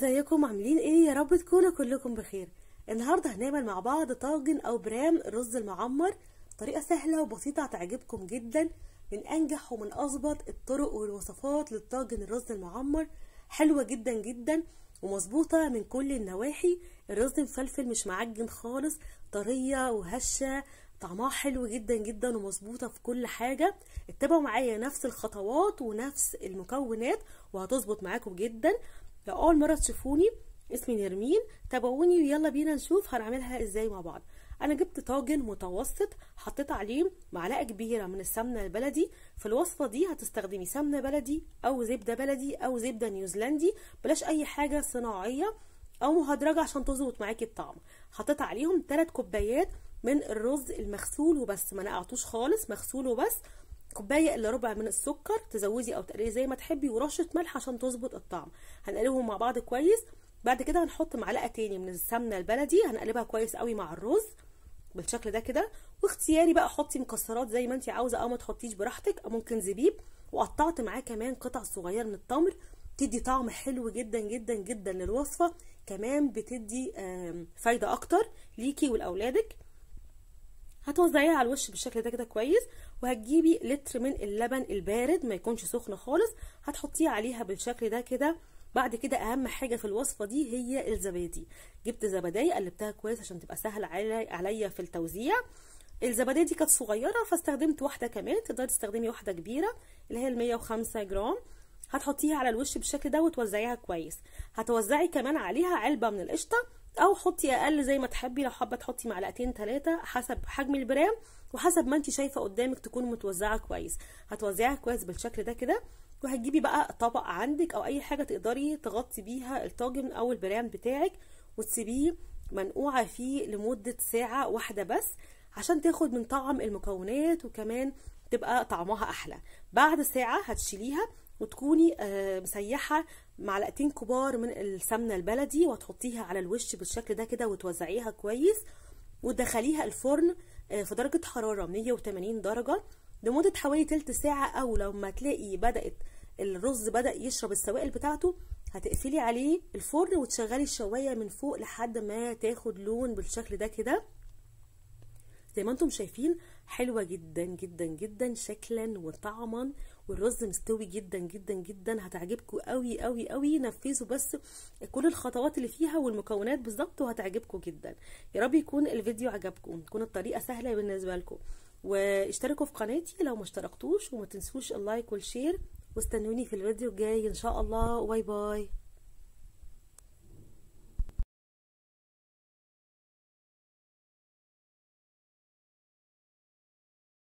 ازيكم عاملين ايه يا رب تكونوا كلكم بخير النهارده هنعمل مع بعض طاجن او برام الرز المعمر طريقه سهله وبسيطه هتعجبكم جدا من انجح ومن اظبط الطرق والوصفات للطاجن الرز المعمر حلوه جدا جدا ومظبوطه من كل النواحي الرز مفلفل مش معجن خالص طريه وهشه طعمها حلو جدا جدا ومظبوطه في كل حاجه اتبعوا معايا نفس الخطوات ونفس المكونات وهتظبط معاكم جدا لو اول مره تشوفوني اسمي نرمين تابعوني ويلا بينا نشوف هنعملها ازاي مع بعض انا جبت طاجن متوسط حطيت عليه معلقه كبيره من السمنه البلدي في الوصفه دي هتستخدمي سمنه بلدي او زبده بلدي او زبده نيوزيلندي بلاش اي حاجه صناعيه او مهدرجه عشان تظبط معاكي الطعم حطيت عليهم 3 كوبايات من الرز المغسول وبس ما نقعتوش خالص مغسول وبس كوبايه الا ربع من السكر تزودي او تقللي زي ما تحبي ورشه ملح عشان تظبط الطعم هنقلبهم مع بعض كويس بعد كده هنحط معلقه تاني من السمنه البلدي هنقلبها كويس قوي مع الرز بالشكل ده كده واختياري بقى حطي مكسرات زي ما انت عاوزه او ما تحطيش براحتك او ممكن زبيب وقطعت معاه كمان قطع صغيره من التمر تدي طعم حلو جدا جدا جدا للوصفه كمان بتدي فايده اكتر ليكي ولاولادك هتوزعيها على الوش بالشكل ده كده كويس وهتجيبي لتر من اللبن البارد ما يكونش سخن خالص هتحطيه عليها بالشكل ده كده بعد كده اهم حاجه في الوصفه دي هي الزبادي جبت زبادي قلبتها كويس عشان تبقى سهل عليا في التوزيع الزبادي دي كانت صغيره فاستخدمت واحده كمان تقدري تستخدمي واحده كبيره اللي هي ال 105 جرام هتحطيها على الوش بالشكل ده وتوزعيها كويس هتوزعي كمان عليها علبه من القشطه او حطي اقل زي ما تحبي لو حابه تحطي معلقتين ثلاثه حسب حجم البرام وحسب ما انت شايفه قدامك تكون متوزعه كويس هتوزعيها كويس بالشكل ده كده وهتجيبي بقى طبق عندك او اي حاجه تقدري تغطي بيها الطاجن او البرام بتاعك وتسيبيه منقوعه فيه لمده ساعه واحده بس عشان تاخد من طعم المكونات وكمان تبقى طعمها احلى بعد ساعه هتشيليها وتكوني مسيحه معلقتين كبار من السمنه البلدي وتحطيها على الوش بالشكل ده كده وتوزعيها كويس وتدخليها الفرن في درجه حراره 180 درجه لمده حوالي تلت ساعه او لما تلاقي بدات الرز بدا يشرب السوائل بتاعته هتقفلي عليه الفرن وتشغلي الشوايه من فوق لحد ما تاخد لون بالشكل ده كده زي ما انتم شايفين حلوة جدا جدا جدا شكلا وطعما والرز مستوي جدا جدا جدا هتعجبكم قوي قوي قوي نفذوا بس كل الخطوات اللي فيها والمكونات بالظبط وهتعجبكم جدا يا رب يكون الفيديو عجبكم تكون الطريقة سهلة بالنسبة لكم واشتركوا في قناتي لو ما اشتركتوش وما تنسوش اللايك والشير واستنوني في الفيديو الجاي ان شاء الله باي باي